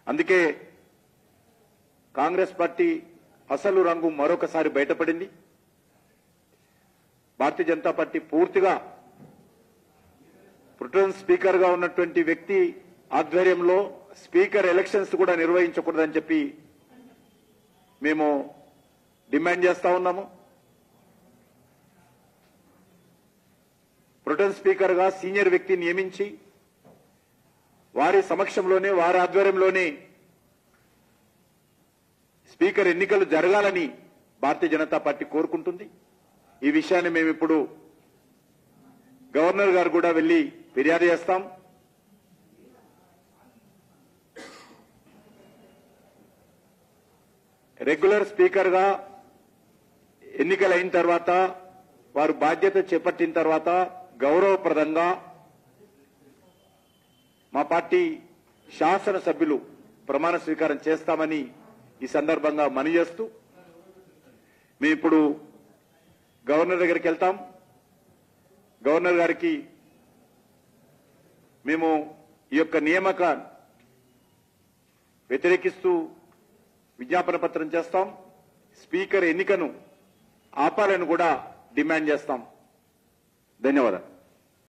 అందుకే కాంగ్రెస్ పార్టీ అసలు రంగు మరొకసారి బయటపడింది భారతీయ జనతా పార్టీ పూర్తిగా ప్రోటోన్ స్పీకర్ గా ఉన్నటువంటి వ్యక్తి ఆధ్వర్యంలో స్పీకర్ ఎలక్షన్స్ కూడా నిర్వహించకూడదని చెప్పి మేము డిమాండ్ చేస్తా ఉన్నాము ప్రోటోన్ స్పీకర్ గా సీనియర్ వ్యక్తి నియమించి వారి సమక్షంలోనే వారి ఆధ్వర్యంలోనే స్పీకర్ ఎన్నికలు జరగాలని భారతీయ జనతా పార్టీ కోరుకుంటుంది ఈ విషయాన్ని మేము ఇప్పుడు గవర్నర్ గారు కూడా వెళ్లి ఫిర్యాదు చేస్తాం రెగ్యులర్ స్పీకర్ గా ఎన్నికలైన తర్వాత వారు బాధ్యత చేపట్టిన తర్వాత గౌరవప్రదంగా మా పార్టీ శాసనసభ్యులు ప్రమాణ స్వీకారం చేస్తామని ఈ సందర్భంగా మనవి చేస్తూ మేము ఇప్పుడు గవర్నర్ దగ్గరికి వెళ్తాం గవర్నర్ గారికి మేము ఈ యొక్క నియామక వ్యతిరేకిస్తూ విజ్ఞాపన పత్రం చేస్తాం స్పీకర్ ఎన్నికను ఆపాలని కూడా డిమాండ్ చేస్తాం ధన్యవాదాలు